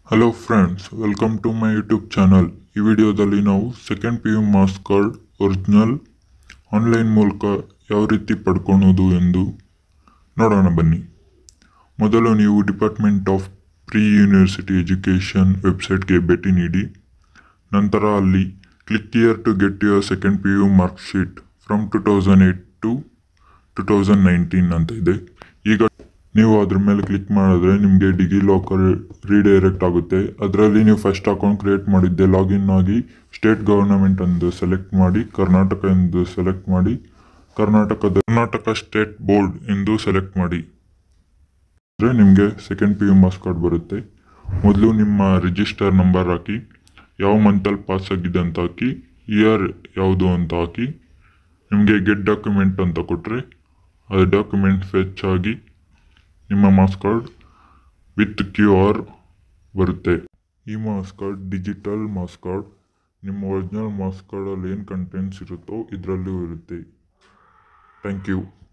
hello friends welcome to my YouTube channel ಈ ವಿಡಿಯೋದಲ್ಲಿ ನಾವು second P U marks card original online ಮೂಲಕ ಯಾವ ರೀತಿ ಪಡ್ಕೊಳೋದು ಎಂದು ನೋಡೋಣ ಬನ್ನಿ ಮೊದಲು ನೀವು department of pre university education ವೆಬ್ಸೈಟ್ಗೆ ಭೇಟಿ ನೀಡಿ ನಂತರ ಅಲ್ಲಿ click here to get your second P U mark sheet from two thousand eight to two thousand nineteen ಅಂತ ಇದೆ ಈಗ ನೀವು ಅದ್ರ ಮೇಲೆ ಕ್ಲಿಕ್ ಮಾಡಿದ್ರೆ ನಿಮಗೆ ಡಿಗಿ ಲಾಕರ್ ರೀಡೈರೆಕ್ಟ್ ಆಗುತ್ತೆ ಅದರಲ್ಲಿ ನೀವು ಫಸ್ಟ್ ಅಕೌಂಟ್ ಕ್ರಿಯೇಟ್ ಮಾಡಿದ್ದೆ ಲಾಗಿನ್ ಆಗಿ ಸ್ಟೇಟ್ ಗವರ್ನಮೆಂಟ್ ಎಂದು ಸೆಲೆಕ್ಟ್ ಮಾಡಿ ಕರ್ನಾಟಕ ಎಂದು ಸೆಲೆಕ್ಟ್ ಮಾಡಿ ಕರ್ನಾಟಕದ ಕರ್ನಾಟಕ ಸ್ಟೇಟ್ ಬೋರ್ಡ್ ಎಂದು ಸೆಲೆಕ್ಟ್ ಮಾಡಿ ಅಂದರೆ ನಿಮಗೆ second P U marks card ಬರುತ್ತೆ ಮೊದಲು ನಿಮ್ಮ ರಿಜಿಸ್ಟರ್ ನಂಬರ್ ಹಾಕಿ ಯಾವ ಮಂತಲ್ಲಿ ಪಾಸ್ ಆಗಿದೆ ಅಂತ ಹಾಕಿ ಇಯರ್ ಯಾವುದು ಅಂತ ಹಾಕಿ ನಿಮಗೆ ಗೆಟ್ ಡಾಕ್ಯುಮೆಂಟ್ ಅಂತ ಕೊಟ್ಟರೆ ಅದು ಡಾಕ್ಯುಮೆಂಟ್ ಫೆಚ್ ಆಗಿ ನಿಮ್ಮ marks card with Q R ಬರುತ್ತೆ ಈ marks card digital marks card ನಿಮ್ಮ ಒರಿಜಿನಲ್ ಮಾರ್ಕ್ಸ್ ಕಾರ್ಡಲ್ಲಿ ಏನು ಕಂಟೆಂಟ್ಸ್ ಇರುತ್ತೋ ಇದರಲ್ಲೂ ಇರುತ್ತೆ ಥ್ಯಾಂಕ್ ಯು